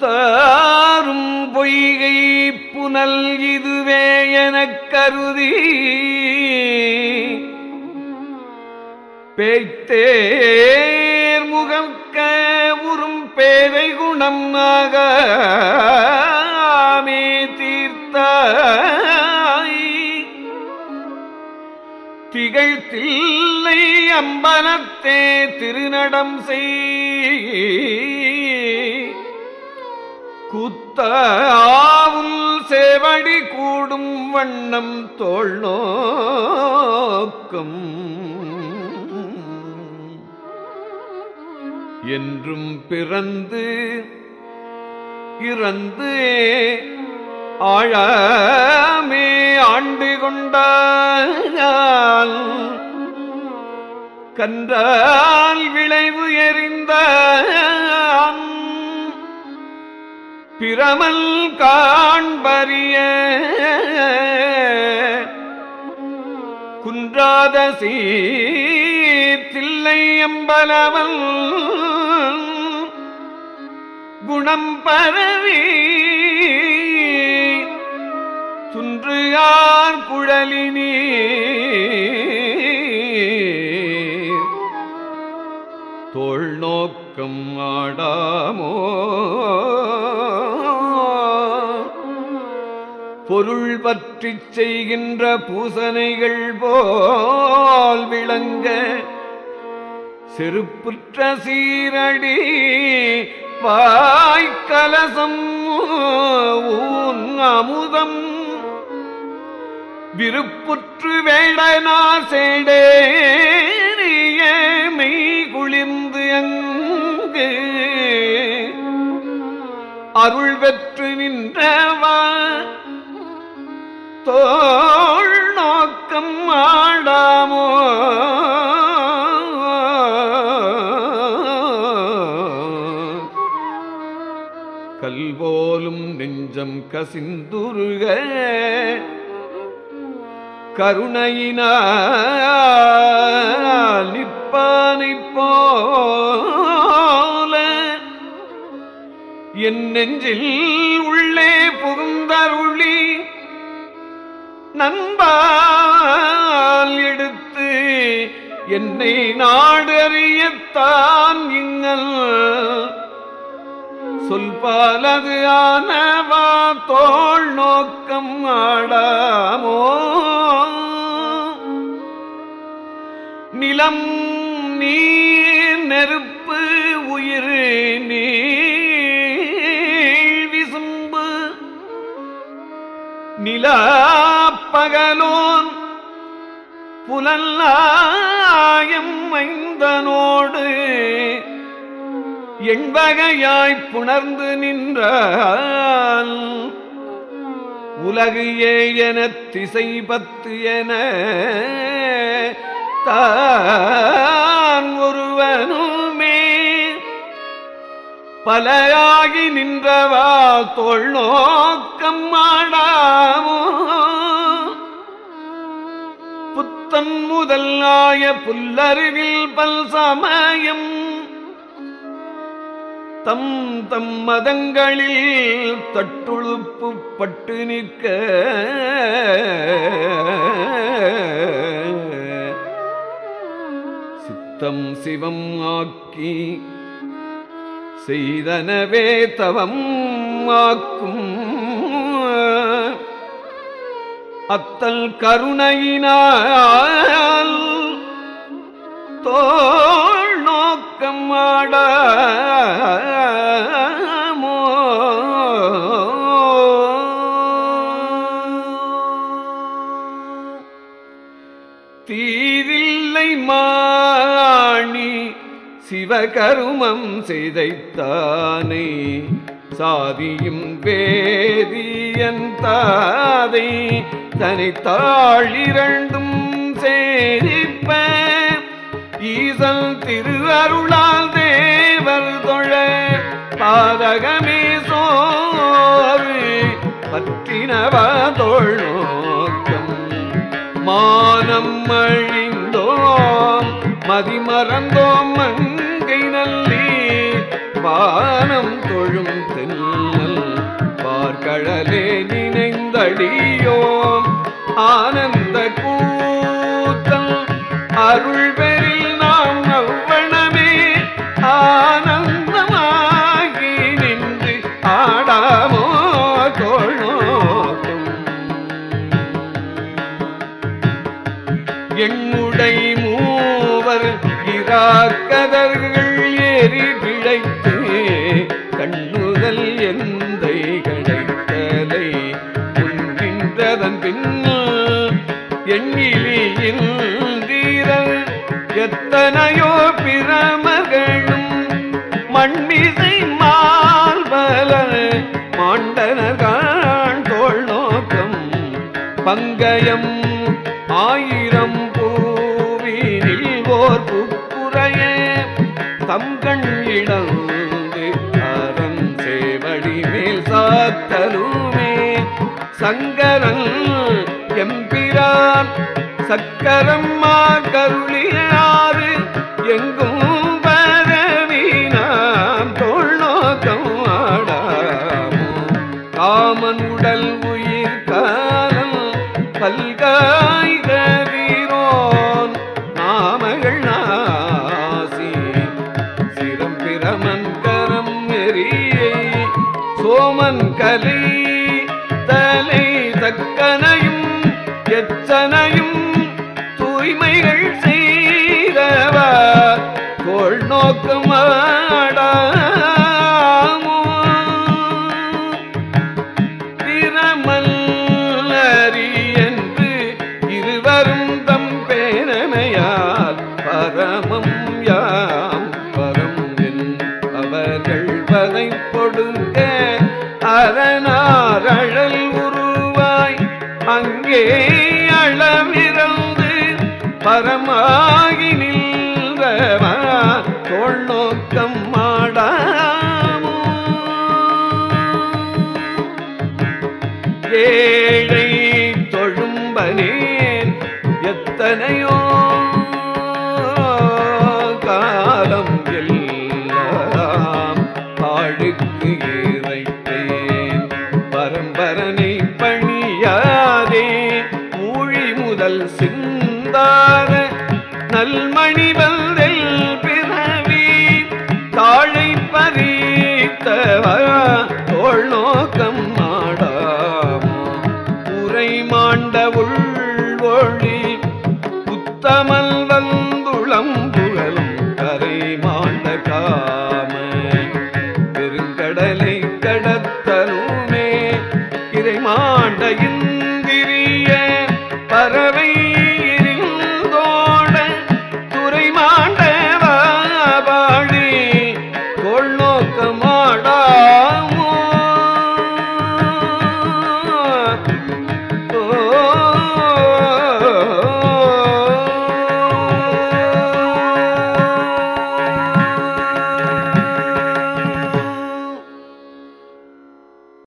புத்தாரும் பொய்கை புனல் இதுவே எனக் கருதி பேய்த்தேர் முகக்க உறும் பேதை குணம் ஆகாமே தீர்த்தாய் திகழ்த்தில்லை அம்பலத்தே திருநடம் செய் குத்தாவுல் சேவடி கூடும் வண்ணம் தோள் நோக்கும் என்றும் பிறந்து இறந்து ஆழாமே ஆண்டு கொண்டால் கன்றால் விளைவு எறிந்த பிரமல் காண்பறிய குன்றாத சீத்தில்லை எம்பலவல் குணம் பரவி துன்றுயார் குழலினி தோள் நோக்கம் ஆடாமோ பொருள் பற்றிச் செய்கின்ற பூசனைகள் போல் விளங்க செருப்புற்ற சீரடி வாய்க்கலசம் ஊன் அமுதம் விருப்புற்று வேடனா சேடேறிய மெய் குளிர்ந்து அங்கு அருள் பெற்று நின்றவா தோள் நோக்கம் ஆடாமோ கல்போலும் நெஞ்சம் கசிந்துருக கருணையினால் நிற்பானை போல என் நெஞ்சில் உள்ளே புகுந்தருளி நண்பால் எடுத்து என்னை நாடு அறியத்தான் இங்கல் சொல்பாலது ஆனவா தோள் நோக்கம் ஆடாமோ நிலம் நீர் நெருப்பு உயிர் நீள் விசும்பு நிலா பகலோன் புலல்லாயம் ஐந்தனோடு எண்வகையாய்ப் புணர்ந்து நின்றால் உலகு ஏயன திசை பத்து என தான் ஒருவனுமே பலையாகி நின்றவா தோள் நோக்கம் ஆடாமோ புத்தன் முதல் ஆய புல்லறிவில் பல் சமயம் தம் தம் மதங்களில் தட்டுழுப்பு பட்டு நிற்க சித்தம் சிவம் ஆக்கி செய்தனவே தவம் ஆக்கும் அத்தல் கருணையினால் தோள் நோக்கம் ஆடாமோ தீதில்லை மாணி சிவகருமம் செய்தைத்தானே சாதியும் வேதியன் தாதை தனை தாழிரண்டும் சேரிப்ப ஈசல் திருஅருளால் தேவர் தொழ பாதகமே சோறு பற்றினவா தோள் நோக்கம் மானம் அழிந்தோம் மதிமறந்தோம் மங்கை நல்லி வானம் தொழும் தென் அழலே நினைந்தடியோம் ஆனந்த கூத்தம் அருள் பெறில் நாம் அவ்வளமே ஆனந்தமாகி நின்று ஆடாமோ தோழோக்கும் எண்ணுடை மூவர் இராக்கதர்கள் ஏறி பிழைத்து கண்ணுதல் எந்தை கிடைத்தலை உண்கின்றதன் பின் எண்ணிலியின் தீரல் எத்தனையோ பிரமகளும் மண்மிசை மால்வல மாண்டனர்கான் தோள் நோக்கம் பங்கயம் ஆயிரம் பூவினில் ஓர் புப்புறைய தம்கண் இழந்து அறம் சேவடி மேல் சாத்தலுமே சங்கரன் எம்பிரான் சக்கரம்மா கருளியாறு எங்கும் பரவினாம் தோள் நோக்கம் ஆடாமோ காமன் உடல் உயிர் காலம் பல்காய் கதிரோன் நாமகள் நாசி சிரம் பிரமன் கரம் எரியை சோமன் கலை தலை தக்கனையும் எச்சனையும் தூய்மைகள் செய்தவா கோள் நோக்கமாடாமோ திறமல்லரி என்று இருவரும் தம் பேரமையால் பரமம் யாம் பரம் என் அவர்கள் வதை கொடுக்க அரணாரழல் உருவாய் அங்கே அளவிறந்து பரமாகி நின்றவா தோள் நோக்கம் மாடாமோ ஏழை தொழும்பனேன் எத்தனையோ காலம் எல்லாம் பாழுக்கு இறைத்தேன் பரம்பரனை பணியாதே ஊழி முதல் சிந்தார நல்மணி வந்தல் பிறவி தாழை பறித்தவா தோள் நோக்கம் மாடாமோ உரை மாண்ட உள்வொழி உத்தமல் வந்துளம் புகழும் கரை மாண்ட காம பெருங்கடலை கடத்தலுமே இறை மாண்ட இந்த